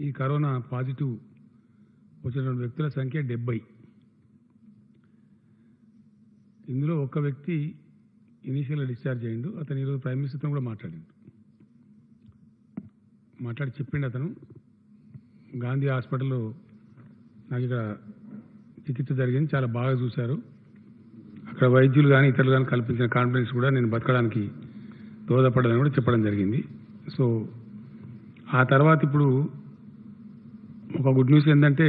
ఈ corona positive వచ్చిన వ్యక్తుల సంఖ్య డెబ్బై ఇందులో ఒక్క వ్యక్తి ఇనీషియల్గా డిశ్చార్జ్ అయ్యిండు అతను ఈరోజు ప్రైమ్ మినిస్టర్తో కూడా మాట్లాడిండు మాట్లాడి చెప్పిండు అతను గాంధీ హాస్పిటల్లో నాకు ఇక్కడ చికిత్స జరిగింది చాలా బాగా చూశారు అక్కడ వైద్యులు కానీ ఇతరులు కానీ కల్పించిన కాన్ఫిడెన్స్ కూడా నేను బతకడానికి దోహదపడదని కూడా చెప్పడం జరిగింది సో ఆ తర్వాత ఇప్పుడు ఒక గుడ్ న్యూస్ ఏంటంటే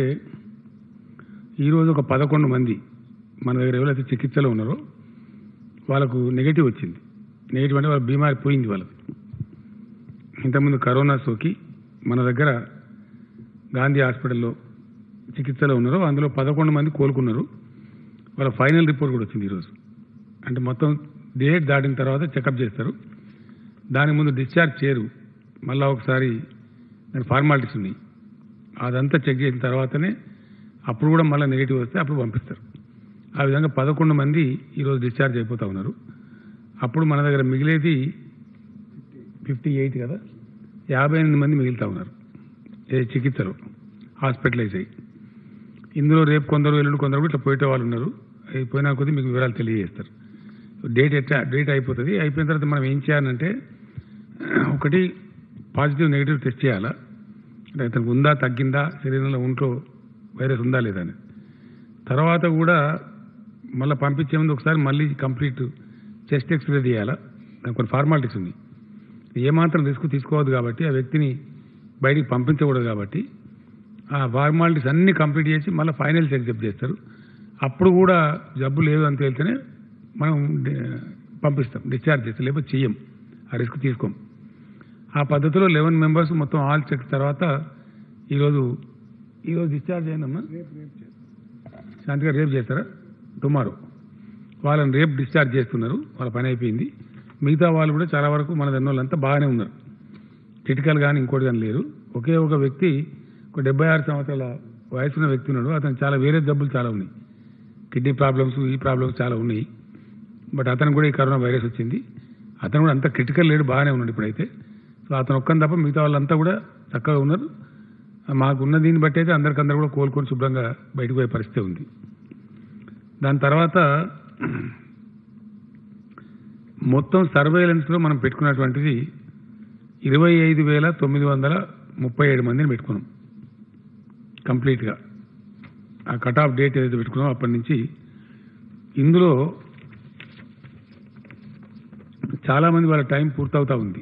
ఈరోజు ఒక పదకొండు మంది మన దగ్గర ఎవరైతే చికిత్సలో ఉన్నారో వాళ్ళకు నెగిటివ్ వచ్చింది నెగిటివ్ అంటే వాళ్ళ బీమారి పోయింది వాళ్ళకి ఇంతకుముందు కరోనా సోకి మన దగ్గర గాంధీ హాస్పిటల్లో చికిత్సలో ఉన్నారు అందులో పదకొండు మంది కోలుకున్నారు వాళ్ళ ఫైనల్ రిపోర్ట్ కూడా వచ్చింది ఈరోజు అంటే మొత్తం డేట్ దాటిన తర్వాత చెకప్ చేస్తారు దాని ముందు డిశ్చార్జ్ చేయరు మళ్ళీ ఒకసారి దాని ఫార్మాలిటీస్ ఉన్నాయి అదంతా చెక్ చేసిన తర్వాతనే అప్పుడు కూడా మళ్ళీ నెగిటివ్ వస్తే అప్పుడు పంపిస్తారు ఆ విధంగా పదకొండు మంది ఈరోజు డిశ్చార్జ్ అయిపోతూ ఉన్నారు అప్పుడు మన దగ్గర మిగిలేది ఫిఫ్టీ ఎయిట్ కదా యాభై ఎనిమిది మంది మిగులుతూ ఉన్నారు ఏ చికిత్సలో హాస్పిటలైజ్ అయ్యి ఇందులో రేపు కొందరు ఎల్లుండి కొందరు కూడా ఇట్లా పోయేట వాళ్ళు ఉన్నారు అవి పోయినా కొద్దీ మీకు వివరాలు తెలియజేస్తారు డేట్ ఎట్లా డేట్ అయిపోతుంది అయిపోయిన తర్వాత మనం ఏం చేయాలంటే ఒకటి పాజిటివ్ నెగిటివ్ టెస్ట్ చేయాలా అంటే అతనికి ఉందా తగ్గిందా శరీరంలో ఒంట్లో వైరస్ ఉందా లేదా అని తర్వాత కూడా మళ్ళీ పంపించే ముందు ఒకసారి మళ్ళీ కంప్లీట్ చెస్ట్ ఎక్స్రే తీయాలా దానికి కొన్ని ఫార్మాలిటీస్ ఉన్నాయి ఏమాత్రం రిస్క్ తీసుకోవద్దు కాబట్టి ఆ వ్యక్తిని బయటికి పంపించకూడదు కాబట్టి ఆ ఫార్మాలిటీస్ అన్నీ కంప్లీట్ చేసి మళ్ళీ ఫైనల్ చెక్ చేస్తారు అప్పుడు కూడా జబ్బు లేదు అని తేలితేనే మనం డి- పంపిస్తాం డిశ్చార్జ్ చేస్తాం లేకపోతే చెయ్యం ఆ రిస్క్ తీసుకోం ఆ పద్ధతిలో లెవెన్ మెంబర్స్ మొత్తం ఆల్ చెక్ తర్వాత ఈరోజు ఈరోజు డిశ్చార్జ్ అయిందమ్మా శాంతిగా రేపు చేస్తారా టుమారో వాళ్ళని రేపు డిశ్చార్జ్ చేస్తున్నారు వాళ్ళ పని అయిపోయింది మిగతా వాళ్ళు కూడా చాలా వరకు మన దగ్గర వాళ్ళంతా బాగానే ఉన్నారు క్రిటికల్ కానీ ఇంకోటి కానీ లేరు ఒకే ఒక వ్యక్తి ఒక డెబ్బై ఆరు సంవత్సరాల వయసున్న వ్యక్తి ఉన్నాడు అతను చాలా వేరే జబ్బులు చాలా ఉన్నాయి కిడ్నీ ప్రాబ్లమ్స్ ఈ ప్రాబ్లమ్స్ చాలా ఉన్నాయి బట్ అతను కూడా ఈ కరోనా వైరస్ వచ్చింది అతను కూడా అంత క్రిటికల్ లేడు బాగానే ఉన్నాడు ఇప్పుడైతే సో అతను ఒక్కని తప్ప మిగతా వాళ్ళంతా కూడా చక్కగా ఉన్నారు మాకు ఉన్న దీన్ని బట్టి అయితే అందరికందరూ కూడా కోలుకొని శుభ్రంగా బయటకు పోయే పరిస్థితి ఉంది దాని తర్వాత మొత్తం సర్వేలెన్స్లో మనం పెట్టుకున్నటువంటిది ఇరవై ఐదు వేల తొమ్మిది వందల ముప్పై ఏడు మందిని పెట్టుకున్నాం కంప్లీట్గా ఆ కట్ ఆఫ్ డేట్ ఏదైతే పెట్టుకున్నామో అప్పటి నుంచి ఇందులో చాలామంది వాళ్ళ టైం పూర్తవుతా ఉంది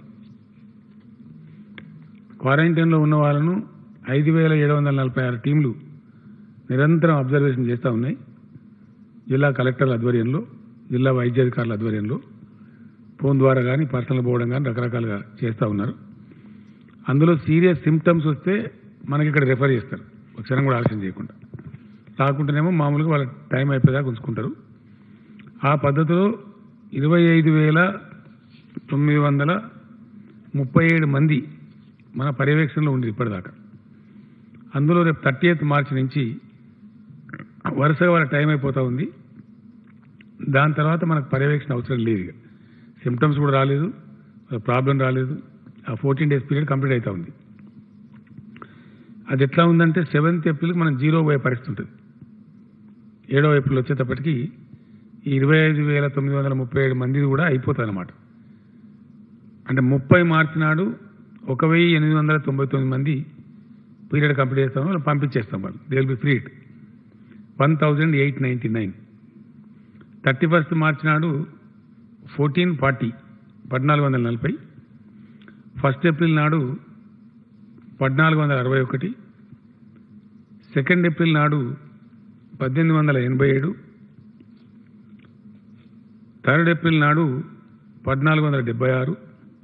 క్వారంటైన్లో ఉన్న వాళ్ళను ఐదు వేల ఏడు వందల నలభై ఆరు టీంలు నిరంతరం అబ్జర్వేషన్ చేస్తూ ఉన్నాయి జిల్లా కలెక్టర్ల ఆధ్వర్యంలో జిల్లా వైద్యాధికారుల ఆధ్వర్యంలో ఫోన్ ద్వారా కానీ పర్సనల్ పోవడం కానీ రకరకాలుగా చేస్తూ ఉన్నారు అందులో సీరియస్ సిమ్టమ్స్ వస్తే మనకి ఇక్కడ రెఫర్ చేస్తారు ఒక క్షణం కూడా ఆలస్యం చేయకుండా రాకుంటేనేమో మామూలుగా వాళ్ళ టైం అయిపోయేదాకా ఉంచుకుంటారు ఆ పద్ధతిలో ఇరవై ఐదు వేల తొమ్మిది వందల ముప్పై ఏడు మంది మన పర్యవేక్షణలో ఉంది ఇప్పటిదాకా అందులో రేపు థర్టీ ఎయిత్ మార్చి నుంచి వరుసగా వాళ్ళ టైం అయిపోతూ ఉంది దాని తర్వాత మనకు పర్యవేక్షణ అవసరం లేదు ఇక సిమ్టమ్స్ కూడా రాలేదు ప్రాబ్లం రాలేదు ఆ ఫోర్టీన్ డేస్ పీరియడ్ కంప్లీట్ అవుతా ఉంది అది ఎట్లా ఉందంటే సెవెంత్ ఏప్రిల్కి మనం జీరో పోయే పరిస్థితి ఉంటుంది ఏడో ఏప్రిల్ వచ్చేటప్పటికి ఈ ఇరవై ఐదు వేల తొమ్మిది వందల ముప్పై ఏడు మంది కూడా అయిపోతుంది అనమాట అంటే ముప్పై మార్చి నాడు ఒక వెయ్యి ఎనిమిది వందల తొంభై తొమ్మిది మంది పీరియడ్ కంప్లీట్ చేస్తాం వాళ్ళు పంపించేస్తాం వాళ్ళు they will be freed one thousand eight ninety nine thirty first March నాడు ఫోర్టీన్ ఫార్టీ పద్నాలుగు వందల నలభై ఫస్ట్ ఏప్రిల్ నాడు పద్నాలుగు వందల అరవై ఒకటి సెకండ్ ఏప్రిల్ నాడు పద్దెనిమిది వందల ఎనభై ఏడు థర్డ్ ఏప్రిల్ నాడు పద్నాలుగు వందల డెబ్బై ఆరు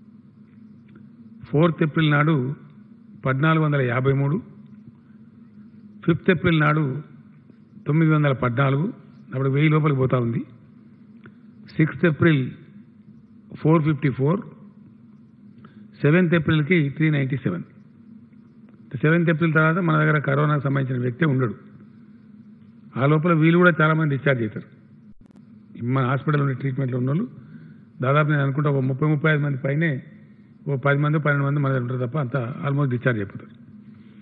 ఫోర్త్ ఏప్రిల్ నాడు పద్నాలుగు వందల యాభై మూడు ఫిఫ్త్ ఏప్రిల్ నాడు తొమ్మిది వందల పద్నాలుగు అప్పుడు వెయ్యి లోపలికి పోతా ఉంది sixth April four fifty four seventh ఏప్రిల్కి three ninety seven seventh April తర్వాత మన దగ్గర కరోనాకు సంబంధించిన వ్యక్తి ఉండడు ఆ లోపల వీళ్ళు కూడా చాలామంది డిశ్చార్జ్ అవుతారు మన హాస్పిటల్ ఉండే ట్రీట్మెంట్లో ఉన్న వాళ్ళు దాదాపు నేను అనుకుంటా ఒక ముప్పై ముప్పై ఐదు మంది పైనే ఓ పది మంది పన్నెండు మంది మన దగ్గర ఉంటారు తప్ప అంతా ఆల్మోస్ట్ డిశ్చార్జ్ అయిపోతారు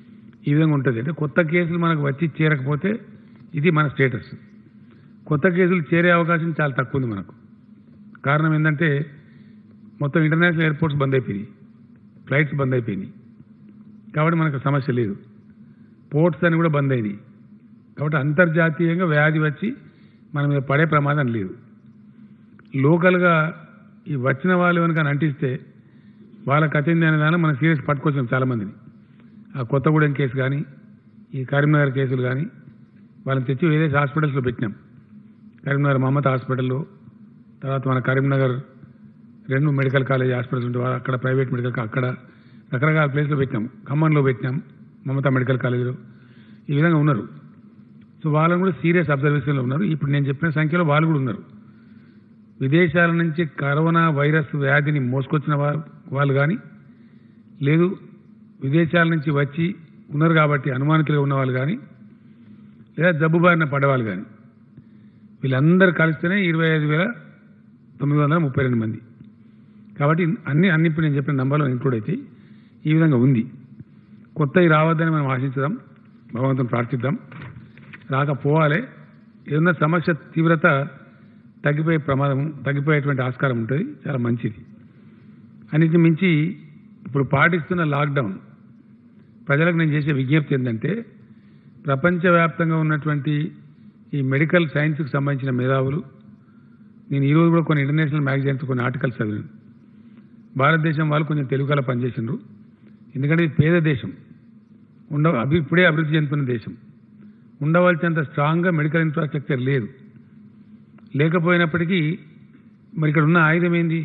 ఈ విధంగా ఉంటుంది అంటే కొత్త కేసులు మనకు వచ్చి చేరకపోతే ఇది మన స్టేటస్ కొత్త కేసులు చేరే అవకాశం చాలా తక్కువ ఉంది మనకు కారణం ఏంటంటే మొత్తం ఇంటర్నేషనల్ ఎయిర్పోర్ట్స్ బంద్ అయిపోయినాయి ఫ్లైట్స్ బంద్ అయిపోయినాయి కాబట్టి మనకు సమస్య లేదు పోర్ట్స్ అని కూడా బంద్ అయినాయి కాబట్టి అంతర్జాతీయంగా వ్యాధి వచ్చి మన మీద పడే ప్రమాదం లేదు లోకల్గా ఈ వచ్చిన వాళ్ళు కనుక అంటిస్తే వాళ్ళ కథ ఏంది అనే దాన్ని మనం సీరియస్ పట్టుకొచ్చాం చాలామందిని ఆ కొత్తగూడెం కేసు కానీ ఈ కరీంనగర్ కేసులు కానీ వాళ్ళని తెచ్చి వేరే హాస్పిటల్స్లో పెట్టినాం కరీంనగర్ మమత హాస్పిటల్లో తర్వాత మన కరీంనగర్ రెండు మెడికల్ కాలేజ్ హాస్పిటల్స్ ఉంటే వాళ్ళు అక్కడ ప్రైవేట్ మెడికల్ కా- అక్కడ రకరకాల ప్లేస్లో పెట్టినాం ఖమ్మంలో పెట్టినాం మమతా మెడికల్ కాలేజీలో ఈ విధంగా ఉన్నారు సో వాళ్ళని కూడా సీరియస్ అబ్జర్వేషన్లో ఉన్నారు ఇప్పుడు నేను చెప్పిన సంఖ్యలో వాళ్ళు కూడా ఉన్నారు విదేశాల నుంచి కరోనా వైరస్ వ్యాధిని మోసుకొచ్చిన వారు వాళ్ళు కానీ లేదు విదేశాల నుంచి వచ్చి ఉన్నారు కాబట్టి అనుమానితులుగా ఉన్న వాళ్ళు కానీ లేదా జబ్బు బారిన పడ్డవాళ్ళు కానీ వీళ్ళందరూ కలిస్తేనే ఇరవై ఐదు వేల తొమ్మిది వందల ముప్పై రెండు మంది కాబట్టి అన్ని అన్ని ఇప్పుడు నేను చెప్పిన నంబర్లో ఇంక్లూడ్ అయితే ఈ విధంగా ఉంది కొత్తవి రావద్దని మనం ఆశించుదాం భగవంతుని ప్రార్థిద్దాం రాకపోవాలి ఏదన్నా సమస్య తీవ్రత తగ్గిపోయే ప్రమాదం తగ్గిపోయేటువంటి ఆస్కారం ఉంటుంది చాలా మంచిది అన్నిటి మించి ఇప్పుడు పాటిస్తున్న లాక్డౌన్ ప్రజలకు నేను చేసే విజ్ఞప్తి ఏంటంటే ప్రపంచవ్యాప్తంగా ఉన్నటువంటి ఈ మెడికల్ సైన్స్కి సంబంధించిన మేధావులు నేను ఈరోజు కూడా కొన్ని ఇంటర్నేషనల్ మ్యాగజైన్స్ కొన్ని ఆర్టికల్స్ చదివాను భారతదేశం వాళ్ళు కొంచెం తెలుగులో పనిచేసిండ్రు ఎందుకంటే ఇది పేద దేశం ఉండ అభి ఇప్పుడే అభివృద్ధి చెందుతున్న దేశం ఉండవలసినంత స్ట్రాంగ్గా మెడికల్ ఇన్ఫ్రాస్ట్రక్చర్ లేదు లేకపోయినప్పటికీ మరి ఇక్కడ ఉన్న ఆయుధం ఏంది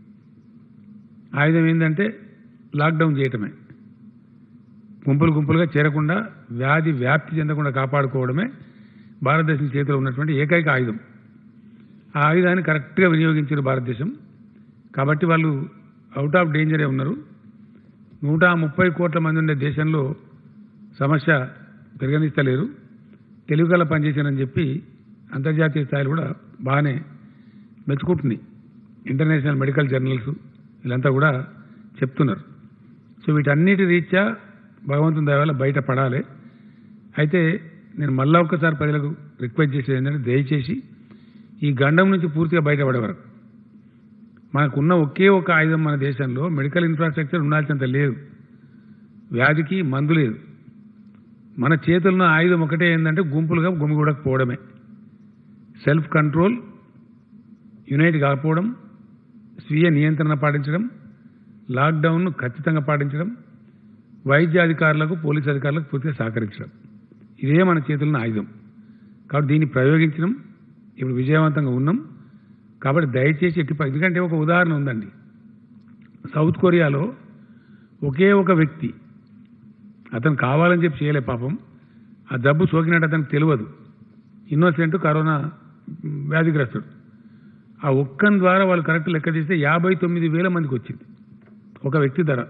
ఆయుధం ఏంటంటే లాక్డౌన్ చేయటమే గుంపులు గుంపులుగా చేరకుండా వ్యాధి వ్యాప్తి చెందకుండా కాపాడుకోవడమే భారతదేశం చేతిలో ఉన్నటువంటి ఏకైక ఆయుధం ఆ ఆయుధాన్ని కరెక్ట్గా వినియోగించారు భారతదేశం కాబట్టి వాళ్ళు అవుట్ ఆఫ్ డేంజరే ఉన్నారు నూట ముప్పై కోట్ల మంది ఉండే దేశంలో సమస్య పెరగనిస్తలేరు తెలుగుగల పనిచేశానని చెప్పి అంతర్జాతీయ స్థాయిలో కూడా బాగానే మెచ్చుకుంటుంది ఇంటర్నేషనల్ మెడికల్ జర్నల్స్ వీళ్ళంతా కూడా చెప్తున్నారు సో వీటన్నిటి రీత్యా భగవంతుని దయ వల్ల బయట పడాలి అయితే నేను మళ్ళా ఒక్కసారి ప్రజలకు రిక్వెస్ట్ చేసేది ఏంటంటే దయచేసి ఈ గండం నుంచి పూర్తిగా బయటపడే వరకు మనకున్న ఒకే ఒక ఆయుధం మన దేశంలో మెడికల్ ఇన్ఫ్రాస్ట్రక్చర్ ఉండాల్సినంత లేదు వ్యాధికి మందు లేదు మన చేతుల్లో ఆయుధం ఒకటే ఏంటంటే గుంపులుగా గుమిగూడకపోవడమే సెల్ఫ్ కంట్రోల్ యునైట్ కాకపోవడం స్వీయ నియంత్రణ పాటించడం లాక్డౌన్ను ఖచ్చితంగా పాటించడం వైద్య అధికారులకు పోలీస్ అధికారులకు పూర్తిగా సహకరించడం ఇదే మన చేతుల్లో ఆయుధం కాబట్టి దీన్ని ప్రయోగించడం ఇప్పుడు విజయవంతంగా ఉన్నాం కాబట్టి దయచేసి ఎట్టి ప- ఎందుకంటే ఒక ఉదాహరణ ఉందండి సౌత్ కొరియాలో ఒకే ఒక వ్యక్తి అతను కావాలని చెప్పి చేయలే పాపం ఆ జబ్బు సోకినట్టు అతనికి తెలియదు ఇన్నోసెంట్ కరోనా మ్, వ్యాధిగ్రస్తుడు ఆ ఒక్కని ద్వారా వాళ్ళు కరెక్ట్ లెక్క తీస్తే యాభై తొమ్మిది వేల మందికి వచ్చింది ఒక వ్యక్తి ధర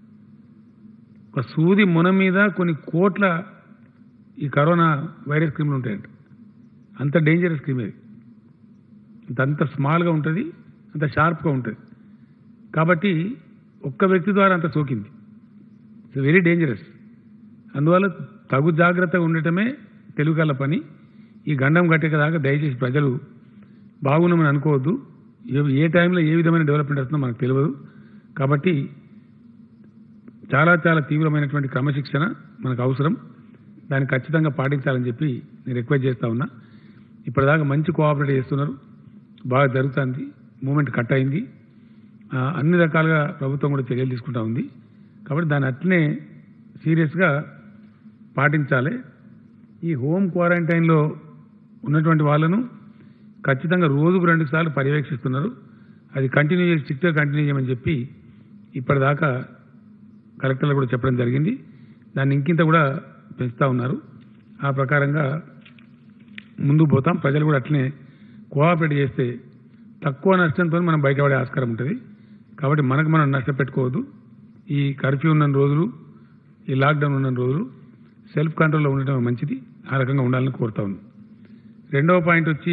ఒక సూది మున మీద కొన్ని కోట్ల ఈ కరోనా వైరస్ క్రిములు ఉంటాయంట అంత డేంజరస్ క్రిమ్ ఇది అంత అంత స్మాల్గా ఉంటుంది అంత షార్ప్గా ఉంటుంది కాబట్టి ఒక్క వ్యక్తి ద్వారా అంత సోకింది ఇట్స్ వెరీ డేంజరస్ అందువల్ల తగు జాగ్రత్తగా ఉండటమే తెలుగుల పని ఈ గండం కట్టే దాకా దయచేసి ప్రజలు బాగున్నామని అనుకోవద్దు ఏ- ఏ టైంలో ఏ విధమైన డెవలప్మెంట్ వస్తుందో మనకు తెలియదు కాబట్టి చాలా చాలా తీవ్రమైనటువంటి క్రమశిక్షణ మనకు అవసరం దాన్ని ఖచ్చితంగా పాటించాలని చెప్పి నేను రిక్వెస్ట్ చేస్తా ఉన్నా ఇప్పటిదాకా మంచి కోఆపరేట్ చేస్తున్నారు బాగా జరుగుతుంది మూమెంట్ కట్ అయింది ఆ, అన్ని రకాలుగా ప్రభుత్వం కూడా చర్యలు తీసుకుంటా ఉంది కాబట్టి దాన్ని అట్లనే సీరియస్గా పాటించాలి ఈ హోమ్ క్వారంటైన్లో ఉన్నటువంటి వాళ్ళను ఖచ్చితంగా రోజుకు రెండు సార్లు పర్యవేక్షిస్తున్నారు అది కంటిన్యూ చేసి స్ట్రిక్ట్గా కంటిన్యూ చేయమని చెప్పి ఇప్పటిదాకా కలెక్టర్లు కూడా చెప్పడం జరిగింది దాన్ని ఇంకింత కూడా పెంచుతా ఉన్నారు ఆ ప్రకారంగా ముందుకు పోతాం ప్రజలు కూడా అట్లనే కోఆపరేట్ చేస్తే తక్కువ నష్టంతో మనం బయటపడే ఆస్కారం ఉంటుంది కాబట్టి మనకు మనం నష్టపెట్టుకోవద్దు ఈ కర్ఫ్యూ ఉన్న రోజులు ఈ లాక్డౌన్ ఉన్న రోజులు సెల్ఫ్ కంట్రోల్లో ఉండటం మంచిది ఆ రకంగా ఉండాలని కోరుతా ఉన్నాం రెండవ పాయింట్ వచ్చి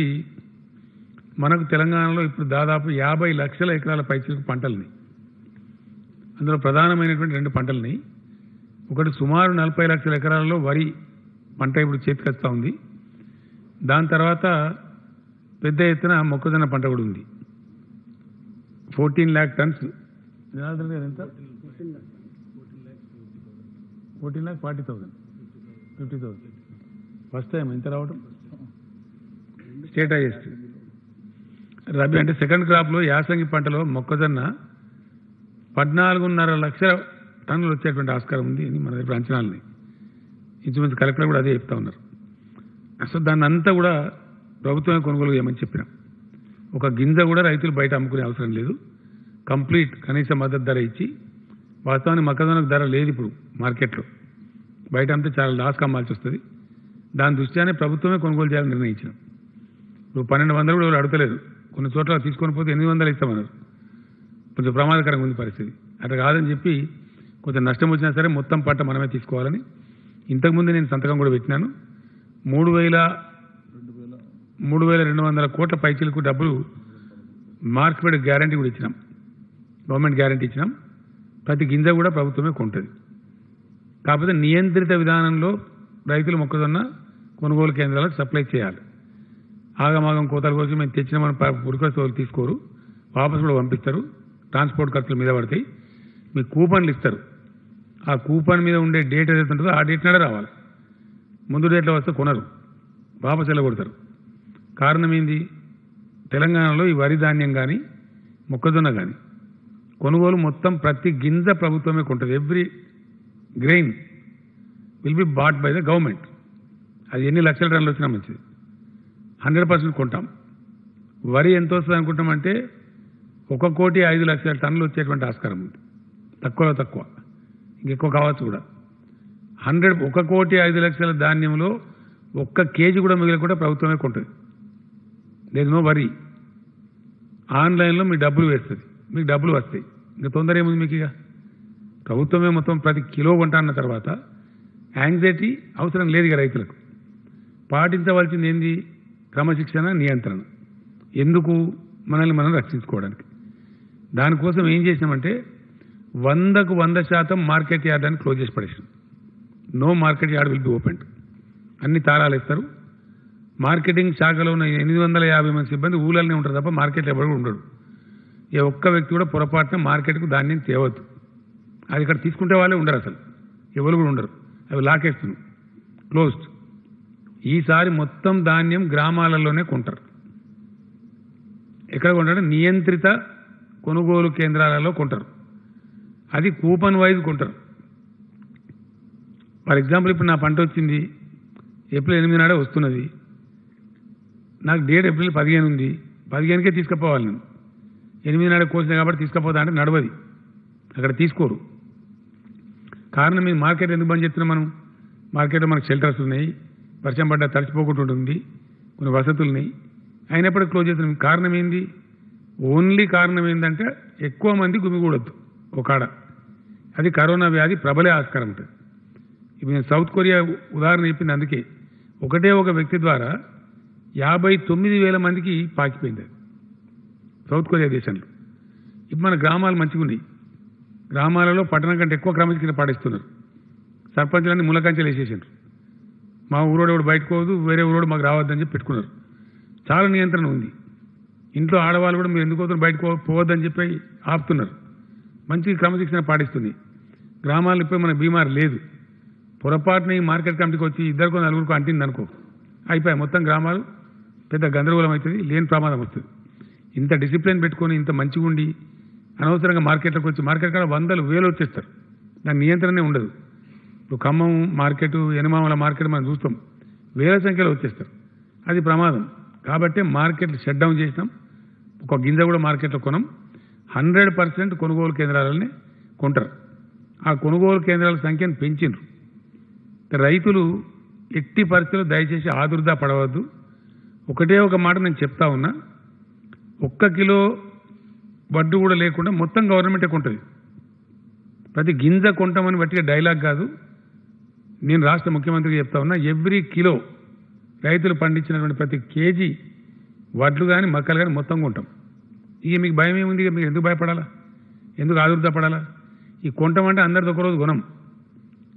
మనకు తెలంగాణలో ఇప్పుడు దాదాపు యాభై లక్షల ఎకరాల పైచలకు పంటలున్నాయి అందులో ప్రధానమైనటువంటి రెండు పంటలున్నాయి ఒకటి సుమారు నలభై లక్షల ఎకరాలలో వరి పంట ఇప్పుడు చేతికొస్తా ఉంది దాని తర్వాత పెద్ద ఎత్తున మొక్కజొన్న పంట కూడా ఉంది ఫోర్టీన్ ల్యాక్ టన్స్ జనార్దన్ గారు ఎంత fourteen lakh forty thousand fifty thousand first time ఎంత రావడం స్టేట్ హైయెస్ట్ రబీ అంటే సెకండ్ క్రాప్లో యాసంగి పంటలో మొక్కజొన్న పద్నాలుగున్నర లక్షల టన్నులు వచ్చేటువంటి ఆస్కారం ఉంది అని మన దగ్గర అంచనాలని ఇంచుమించు కలెక్టర్ కూడా అదే చెప్తా ఉన్నారు సో దాన్ని అంతా కూడా ప్రభుత్వమే కొనుగోలు చేయమని చెప్పినాం ఒక గింజ కూడా రైతులు బయట అమ్ముకునే అవసరం లేదు కంప్లీట్ కనీస మద్దతు ధర ఇచ్చి వాస్తవానికి మొక్కజొన్నకు ధర లేదు ఇప్పుడు మార్కెట్లో బయట అంతా చాలా లాస్ కమ్మాల్సి వస్తుంది దాని దృష్ట్యానే ప్రభుత్వమే కొనుగోలు చేయాలని నిర్ణయించినాం ఇప్పుడు పన్నెండు వందలు కూడా ఎవరు అడగలేదు కొన్ని చోట్ల తీసుకొని పోతే ఎనిమిది వందలు ఇస్తామన్నారు కొంచెం ప్రమాదకరంగా ఉంది పరిస్థితి అట్లా కాదని చెప్పి కొంచెం నష్టం వచ్చినా సరే మొత్తం పంట మనమే తీసుకోవాలని ఇంతకుముందు నేను సంతకం కూడా పెట్టినాను మూడు వేల మూడు వేల రెండు వందల కోట్ల పైచీలకు డబ్బులు మార్కెట్ గ్యారంటీ కూడా ఇచ్చినాం గవర్నమెంట్ గ్యారంటీ ఇచ్చినాం ప్రతి గింజ కూడా ప్రభుత్వమే కొంటుంది కాకపోతే నియంత్రిత విధానంలో రైతులు మొక్కజొన్న కొనుగోలు కేంద్రాలకు సప్లై చేయాలి ఆగమాగం కోతల కోసం మేము తెచ్చిన మన ఉరికొస్తే వాళ్ళు తీసుకోరు వాపసు కూడా పంపిస్తారు ట్రాన్స్పోర్ట్ ఖర్చులు మీద పడతాయి మీకు కూపన్లు ఇస్తారు ఆ కూపన్ మీద ఉండే డేట్ ఏదైతే ఉంటుందో ఆ డేట్ నాడే రావాలి ముందు డేట్లో వస్తే కొనరు వాపసు వెళ్ళగొడతారు కారణం ఏంది తెలంగాణలో ఈ వరి ధాన్యం కానీ మొక్కజొన్న కానీ కొనుగోలు మొత్తం ప్రతి గింజ ప్రభుత్వమే కొంటుంది every grain will be bought by the government అది ఎన్ని లక్షల టన్నులు వచ్చినా మంచిది హండ్రెడ్ పర్సెంట్ కొంటాం వరి ఎంత వస్తుంది అనుకుంటామంటే ఒక కోటి ఐదు లక్షల టన్నులు వచ్చేటువంటి ఆస్కారం ఉంది తక్కువలో తక్కువ ఇంకెక్కువ కావచ్చు కూడా హండ్రెడ్ ఒక కోటి ఐదు లక్షల ధాన్యంలో ఒక్క కేజీ కూడా మిగిలి ప్రభుత్వమే కొంటుంది లేదు నో వరి ఆన్లైన్లో మీ డబ్బులు వేస్తుంది మీకు డబ్బులు వస్తాయి ఇంకా తొందర ఏముంది మీకు ఇక ప్రభుత్వమే మొత్తం ప్రతి కిలో కొంటా అన్న తర్వాత యాంగ్జైటీ అవసరం లేదు ఇక రైతులకు పాటించవలసింది ఏంది క్రమశిక్షణ నియంత్రణ ఎందుకు మనల్ని మనం రక్షించుకోవడానికి దానికోసం ఏం చేసినామంటే వందకు వంద శాతం మార్కెట్ యార్డ్ అని క్లోజ్ చేసి పడేసినాం no market yard will be open అన్ని తాళాలు ఇస్తారు మార్కెటింగ్ శాఖలో ఉన్న ఎనిమిది వందల యాభై మంది సిబ్బంది ఊళ్ళనే ఉంటారు తప్ప మార్కెట్ ఎవరు కూడా ఉండడు ఏ ఒక్క వ్యక్తి కూడా పొరపాటున మార్కెట్కు ధాన్యం తేవద్దు అది ఇక్కడ తీసుకుంటే వాళ్ళే ఉండరు అసలు ఎవరు కూడా ఉండరు అవి లాకేస్తున్నాం క్లోజ్డ్ ఈసారి మొత్తం ధాన్యం గ్రామాలలోనే కొంటారు ఎక్కడ కొంటారు నియంత్రిత కొనుగోలు కేంద్రాలలో కొంటారు అది కూపన్ వైజ్ కొంటారు ఫర్ ఎగ్జాంపుల్ ఇప్పుడు నా పంట వచ్చింది ఏప్రిల్ ఎనిమిది నాడే వస్తున్నది నాకు డేట్ ఏప్రిల్ పదిహేను ఉంది పదిహేనుకే తీసుకుపోవాలి నేను ఎనిమిది నాడే కోసిన కాబట్టి తీసుకుపోతా అంటే నడవది అక్కడ తీసుకోరు కారణం మీ మార్కెట్ ఎందుకు బంద్ చేస్తున్నాం మనం మార్కెట్లో మనకు షెల్టర్స్ ఉన్నాయి వర్షం పడ్డ తడిచిపోకుండా ఉంటుంది కొన్ని వసతులు ఉన్నాయి అయినప్పటికీ క్లోజ్ చేస్తున్నాం కారణం ఏంది ఓన్లీ కారణం ఏంటంటే ఎక్కువ మంది గుమిగూడొద్దు ఒక ఆడ అది కరోనా వ్యాధి ప్రబలే ఆస్కారం ఉంటుంది ఇప్పుడు నేను సౌత్ కొరియా ఉదాహరణ చెప్పింది అందుకే ఒకటే ఒక వ్యక్తి ద్వారా యాభై తొమ్మిది వేల మందికి పాకిపోయింది అది సౌత్ కొరియా దేశంలో ఇప్పుడు మన గ్రామాలు మంచిగా ఉన్నాయి గ్రామాలలో పట్టణం కంటే ఎక్కువ క్రమశిక్షణ పాటిస్తున్నారు సర్పంచులన్నీ ములకంచెలు వేసేసారు మా ఊరోడు ఎవడు బయటకు పోదు వేరే ఊరోడు మాకు రావద్దని చెప్పి పెట్టుకున్నారు చాలా నియంత్రణ ఉంది ఇంట్లో ఆడవాళ్ళు కూడా మీరు ఎందుకు పోతున్నారు బయటకు పో- పోవద్దని చెప్పి ఆపుతున్నారు మంచి క్రమశిక్షణ పాటిస్తుంది గ్రామాల్లో ఇప్పుడు మన బీమార్ లేదు పొరపాటున ఈ మార్కెట్ కమిటీకి వచ్చి ఇద్దరికో నలుగురికో అంటింది అనుకో అయిపోయాయి మొత్తం గ్రామాలు పెద్ద గందరగోళం అవుతుంది లేని ప్రమాదం వస్తుంది ఇంత డిసిప్లిన్ పెట్టుకొని ఇంత మంచిగా ఉండి అనవసరంగా మార్కెట్లోకి వచ్చి మార్కెట్ కాడ వందలు వేలు వచ్చేస్తారు దాని నియంత్రణనే ఉండదు ఇప్పుడు ఖమ్మం మార్కెట్ ఎనమామల మార్కెట్ మనం చూస్తాం వేల సంఖ్యలో వచ్చేస్తారు అది ప్రమాదం కాబట్టి మార్కెట్ షట్ డౌన్ చేసినాం ఒక గింజ కూడా మార్కెట్లో కొనం హండ్రెడ్ పర్సెంట్ కొనుగోలు కేంద్రాలని కొంటారు ఆ కొనుగోలు కేంద్రాల సంఖ్యను పెంచిండ్రు రైతులు ఎట్టి పరిస్థితుల్లో దయచేసి ఆదుర్దా పడవద్దు ఒకటే ఒక మాట నేను చెప్తా ఉన్నా ఒక్క కిలో వడ్డు కూడా లేకుండా మొత్తం గవర్నమెంటే కొంటుంది ప్రతి గింజ కొంటామని బట్టి డైలాగ్ కాదు నేను రాష్ట్ర ముఖ్యమంత్రికి చెప్తా ఉన్నా ఎవ్రీ కిలో రైతులు పండించినటువంటి ప్రతి కేజీ వడ్లు కానీ మక్కలు కానీ మొత్తం కొంటాం ఇక మీకు భయం ఏముంది ఇక మీకు ఎందుకు భయపడాలా ఎందుకు ఆదుర్దా పడాలా ఈ కొంటామంటే అందరిది ఒకరోజు కొనం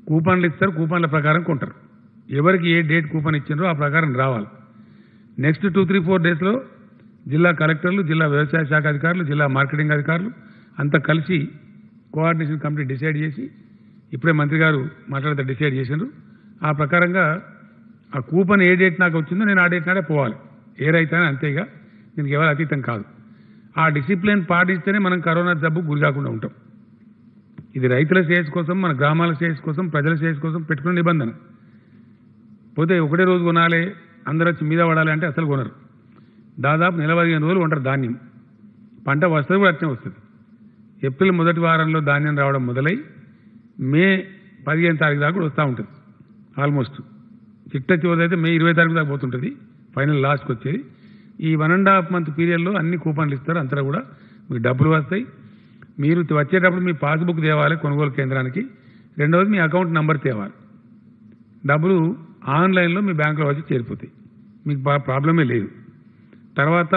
కూపన్లు ఇస్తారు కూపన్ల ప్రకారం కొంటారు ఎవరికి ఏ డేట్ కూపన్ ఇచ్చిండ్రో ఆ ప్రకారం రావాలి నెక్స్ట్ టూ త్రీ ఫోర్ డేస్లో జిల్లా కలెక్టర్లు జిల్లా వ్యవసాయ శాఖ అధికారులు జిల్లా మార్కెటింగ్ అధికారులు అంతా కలిసి కోఆర్డినేషన్ కమిటీ డిసైడ్ చేసి ఇప్పుడే మంత్రి గారు మాట్లాడితే డిసైడ్ చేసిండ్రు ఆ ప్రకారంగా ఆ కూపన్ ఏ డేట్ నాకు వచ్చిందో నేను ఆ డేట్ నాడే పోవాలి ఏ రైతైనా అంతేగా దీనికి ఎవరు అతీతం కాదు ఆ డిసిప్లిన్ పాటిస్తేనే మనం కరోనా జబ్బు గురి కాకుండా ఉంటాం ఇది రైతుల శ్రేయస్ కోసం మన గ్రామాల శ్రేయస్ కోసం ప్రజల శ్రేయస్ కోసం పెట్టుకున్న నిబంధన పోతే ఒకటే రోజు కొనాలి అందరూ వచ్చి మీద పడాలి అంటే అసలు కొనరు దాదాపు నెల పదిహేను రోజులు ఉంటారు ధాన్యం పంట వస్తుంది కూడా అట్నే వస్తుంది ఏప్రిల్ మొదటి వారంలో ధాన్యం రావడం మొదలై మే పదిహేను తారీఖు దాకా కూడా వస్తూ ఉంటుంది ఆల్మోస్ట్ చిట్ట చివరి అయితే మే ఇరవై తారీఖు దాకా పోతుంటుంది ఫైనల్ లాస్ట్కి వచ్చేది ఈ వన్ అండ్ హాఫ్ మంత్ పీరియడ్లో అన్ని కూపన్లు ఇస్తారు అంతా కూడా మీకు డబ్బులు వస్తాయి మీరు వచ్చేటప్పుడు మీ పాస్బుక్ తేవాలి కొనుగోలు కేంద్రానికి రెండవది మీ అకౌంట్ నంబర్ తేవాలి డబ్బులు ఆన్లైన్లో మీ బ్యాంకులో వచ్చి చేరిపోతాయి మీకు బా- ప్రాబ్లమే లేదు తర్వాత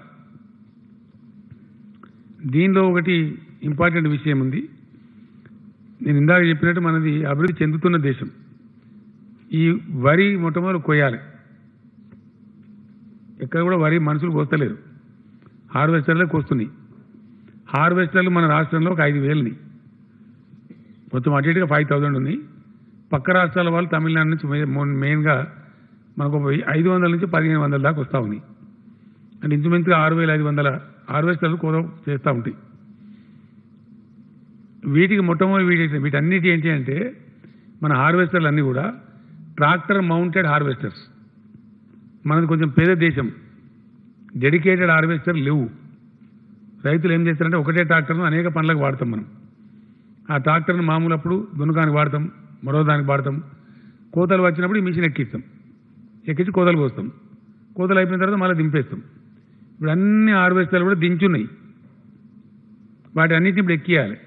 దీనిలో ఒకటి ఇంపార్టెంట్ విషయం ఉంది నేను ఇందాక చెప్పినట్టు మనది అభివృద్ధి చెందుతున్న దేశం ఈ వరి మొట్టమొదటి కొయ్యాలి ఎక్కడ కూడా వరి మనుషులు కోస్తలేరు హార్వెస్టర్లే కోస్తున్నాయి హార్వెస్టర్లు మన రాష్ట్రంలో ఒక ఐదు వేలని మొత్తం అటు ఇటుగా ఫైవ్ థౌజండ్ ఉన్నాయి పక్క రాష్ట్రాల వాళ్ళు తమిళనాడు నుంచి మె- మొ- మెయిన్గా మనకు ఒక వెయ్యి- ఐదు వందల నుంచి పదిహేను వందల దాకా వస్తూ ఉన్నాయి అంటే ఇంచుమించుగా ఆరు వేల ఐదు వందల హార్వెస్టర్లు కోద చేస్తూ ఉంటాయి వీటికి మొట్టమొదటి వీటి వీటన్నిటి ఏంటి అంటే మన హార్వెస్టర్లు అన్నీ కూడా ట్రాక్టర్ మౌంటెడ్ హార్వెస్టర్స్ మనది కొంచెం పేద దేశం డెడికేటెడ్ హార్వెస్టర్ లేవు రైతులు ఏం చేస్తారంటే ఒకటే ట్రాక్టర్ను అనేక పనులకు వాడతాం మనం ఆ ట్రాక్టర్ను మామూలు అప్పుడు దున్నకానికి వాడతాం మరో దానికి వాడతాం కోతలు వచ్చినప్పుడు ఈ మిషన్ ఎక్కిస్తాం ఎక్కించి కోతలు కోస్తాం కోతలు అయిపోయిన తర్వాత మళ్ళీ దింపేస్తాం ఇప్పుడు అన్ని హార్వెస్టర్లు కూడా దించున్నాయి వాటి అన్నిటిని ఇప్పుడు ఎక్కియాలి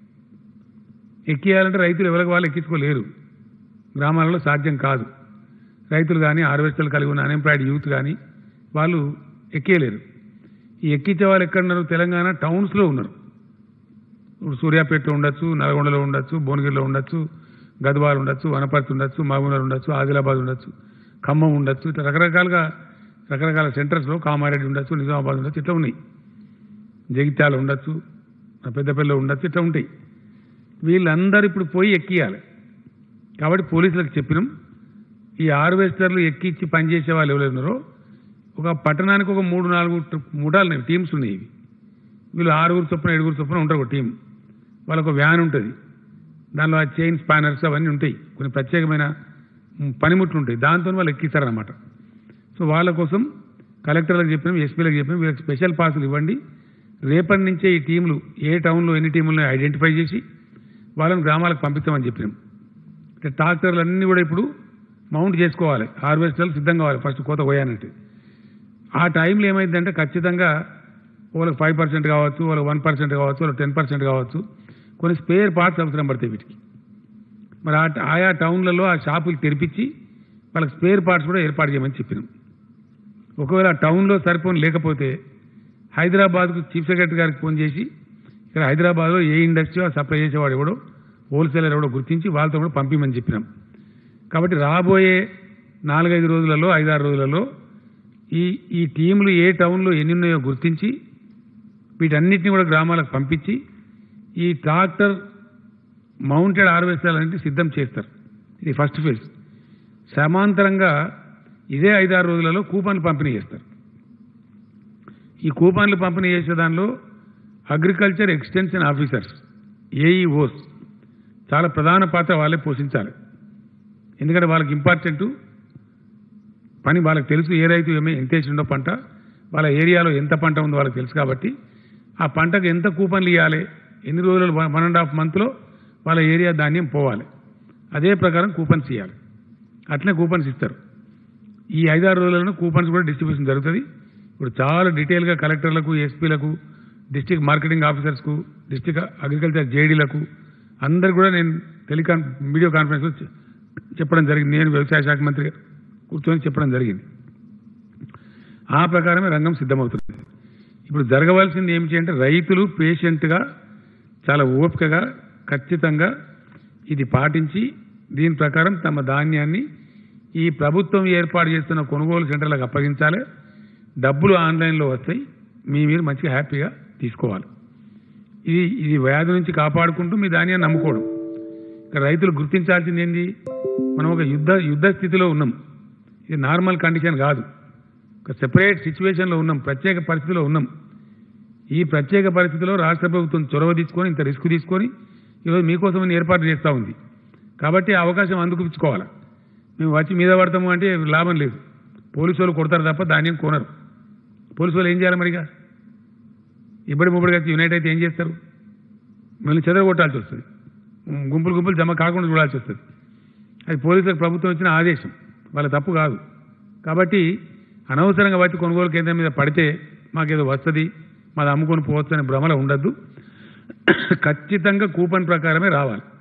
ఎక్కియాలంటే రైతులు ఎవరికి వాళ్ళు ఎక్కించుకోలేరు గ్రామాలలో సాధ్యం కాదు రైతులు కానీ హార్వెస్టర్లు కలిగి ఉన్న అన్ఎంప్లాయిడ్ యూత్ కానీ వాళ్ళు ఎక్కేయలేరు ఈ ఎక్కించే వాళ్ళు ఎక్కడున్నారు తెలంగాణ టౌన్స్లో ఉన్నారు ఇప్పుడు సూర్యాపేటలో ఉండొచ్చు నల్గొండలో ఉండొచ్చు భువనగిరిలో ఉండొచ్చు గద్వాల్ ఉండొచ్చు వనపర్తి ఉండొచ్చు మహబూబ్నగర్ ఉండొచ్చు ఆదిలాబాద్ ఉండొచ్చు ఖమ్మం ఉండొచ్చు ఇట్లా రకరకాలుగా రకరకాల సెంటర్స్లో కామారెడ్డి ఉండొచ్చు నిజామాబాద్ ఉండొచ్చు ఇట్లా ఉన్నాయి జగిత్యాల ఉండొచ్చు పెద్దపల్లి ఉండొచ్చు ఇట్లా ఉంటాయి వీళ్ళందరూ ఇప్పుడు పోయి ఎక్కియాలి కాబట్టి పోలీసులకు చెప్పినాం ఈ హార్వెస్టర్లు ఎక్కించి పనిచేసే వాళ్ళు ఎవరు ఉన్నారో ఒక పట్టణానికి ఒక మూడు నాలుగు ట- ముఠాలు ఉన్నాయి టీమ్స్ ఉన్నాయి ఇవి వీళ్ళు ఆరుగురు చొప్పున ఏడుగురు చొప్పున ఉంటారు ఒక టీం వాళ్ళకు ఒక వ్యాన్ ఉంటుంది దానిలో ఆ చైన్ స్పానర్స్ అవన్నీ ఉంటాయి కొన్ని ప్రత్యేకమైన మ్, పనిముట్లు ఉంటాయి దాంతో వాళ్ళు ఎక్కిస్తారనమాట సో వాళ్ళ కోసం కలెక్టర్లకు చెప్పినాం ఎస్పీలకు చెప్పినాం వీళ్ళకి స్పెషల్ పాసులు ఇవ్వండి రేపటి నుంచే ఈ టీంలు ఏ టౌన్లో ఎన్ని టీములను ఐడెంటిఫై చేసి వాళ్ళని గ్రామాలకు పంపిస్తామని చెప్పినాం అంటే ట్రాక్టర్లు అన్నీ కూడా ఇప్పుడు మౌంట్ చేసుకోవాలి హార్వెస్టర్లు సిద్ధంగా కావాలి ఫస్ట్ కోత పోయానంటే ఆ టైంలో ఏమైందంటే ఖచ్చితంగా వాళ్ళకి ఫైవ్ పర్సెంట్ కావచ్చు వాళ్ళకి వన్ పర్సెంట్ కావచ్చు వాళ్ళకి టెన్ పర్సెంట్ కావచ్చు కొన్ని స్పేర్ పార్ట్స్ అవసరం పడతాయి వీటికి మరి ఆ ఆయా టౌన్లలో ఆ షాపులు తెరిపించి వాళ్ళకి స్పేర్ పార్ట్స్ కూడా ఏర్పాటు చేయమని చెప్పినాం ఒకవేళ ఆ టౌన్లో సరిపోని లేకపోతే హైదరాబాద్కు చీఫ్ సెక్రటరీ గారికి ఫోన్ చేసి ఇక్కడ హైదరాబాద్లో ఏ ఇండస్ట్రీ సప్లై చేసేవాడు ఎవడో హోల్సేలర్ ఎవడో గుర్తించి వాళ్ళతో కూడా పంపించమని చెప్పినాం కాబట్టి రాబోయే నాలుగైదు రోజులలో ఐదారు రోజులలో ఈ ఈ టీంలు ఏ టౌన్లో ఎన్ని ఉన్నాయో గుర్తించి వీటన్నిటిని కూడా గ్రామాలకు పంపించి ఈ ట్రాక్టర్ మౌంటెడ్ హార్వెస్టర్ అనేది సిద్ధం చేస్తారు ఇది ఫస్ట్ ఫేజ్ సమాంతరంగా ఇదే ఐదారు రోజులలో కూపన్లు పంపిణీ చేస్తారు ఈ కూపన్లు పంపిణీ చేసే దానిలో అగ్రికల్చర్ ఎక్స్టెన్షన్ ఆఫీసర్స్ ఏఈఓస్ చాలా ప్రధాన పాత్ర వాళ్ళే పోషించాలి ఎందుకంటే వాళ్ళకి ఇంపార్టెంట్ పని వాళ్ళకి తెలుసు ఏ రైతు ఏమి ఎంత వేసిండో పంట వాళ్ళ ఏరియాలో ఎంత పంట ఉందో వాళ్ళకి తెలుసు కాబట్టి ఆ పంటకు ఎంత కూపన్లు ఇవ్వాలి ఎన్ని రోజులు వన్ అండ్ హాఫ్ మంత్లో వాళ్ళ ఏరియా ధాన్యం పోవాలి అదే ప్రకారం కూపన్స్ ఇవ్వాలి అట్లనే కూపన్స్ ఇస్తారు ఈ ఐదారు రోజులను కూపన్స్ కూడా డిస్ట్రిబ్యూషన్ జరుగుతుంది ఇప్పుడు చాలా డీటెయిల్గా కలెక్టర్లకు ఎస్పీలకు డిస్టిక్ మార్కెటింగ్ ఆఫీసర్స్కు డిస్టిక్ అగ్రికల్చర్ జేడీలకు అందరు కూడా నేను టెలికాన్ వీడియో కాన్ఫరెన్స్లో చె- చెప్పడం జరిగింది నేను వ్యవసాయ శాఖ మంత్రి కూర్చొని చెప్పడం జరిగింది ఆ ప్రకారమే రంగం సిద్ధమవుతుంది ఇప్పుడు జరగవలసింది ఏమిటి అంటే రైతులు పేషెంట్గా చాలా ఓపికగా ఖచ్చితంగా ఇది పాటించి దీని ప్రకారం తమ ధాన్యాన్ని ఈ ప్రభుత్వం ఏర్పాటు చేస్తున్న కొనుగోలు సెంటర్లకు అప్పగించాలి డబ్బులు ఆన్లైన్లో వస్తాయి మీ మీరు మంచిగా హ్యాపీగా తీసుకోవాలి ఇది ఇది వ్యాధి నుంచి కాపాడుకుంటూ మీ ధాన్యాన్ని నమ్ముకోవడం ఇక్కడ రైతులు గుర్తించాల్సింది ఏంది మనం ఒక యుద్ధ యుద్ధ స్థితిలో ఉన్నాం ఇది నార్మల్ కండిషన్ కాదు ఒక సెపరేట్ సిచ్యువేషన్లో ఉన్నాం ప్రత్యేక పరిస్థితిలో ఉన్నాం ఈ ప్రత్యేక పరిస్థితిలో రాష్ట్ర ప్రభుత్వం చొరవ తీసుకొని ఇంత రిస్క్ తీసుకొని ఈరోజు మీకోసం ఏర్పాటు చేస్తూ ఉంది కాబట్టి ఆ అవకాశం అందుకుపించుకోవాలి మేము వచ్చి మీద పడతాము అంటే లాభం లేదు పోలీసు వాళ్ళు కొడతారు తప్ప ధాన్యం కొనరు పోలీసు వాళ్ళు ఏం చేయాలి మరిగా ఇబ్బడి ముబ్బడి కలిసి యునైట్ అయితే ఏం చేస్తారు మళ్ళీ చెదరగొట్టాల్సి వస్తుంది ఉమ్, గుంపులు గుంపులు జమ కాకుండా చూడాల్సి వస్తుంది అది పోలీసులకు ప్రభుత్వం ఇచ్చిన ఆదేశం వాళ్ళ తప్పు కాదు కాబట్టి అనవసరంగా వచ్చి కొనుగోలు కేంద్రం మీద పడితే మాకేదో వస్తుంది మాది అమ్ముకొని పోవచ్చు అనే భ్రమలో ఉండద్దు ఖచ్చితంగా కూపన్ ప్రకారమే రావాలి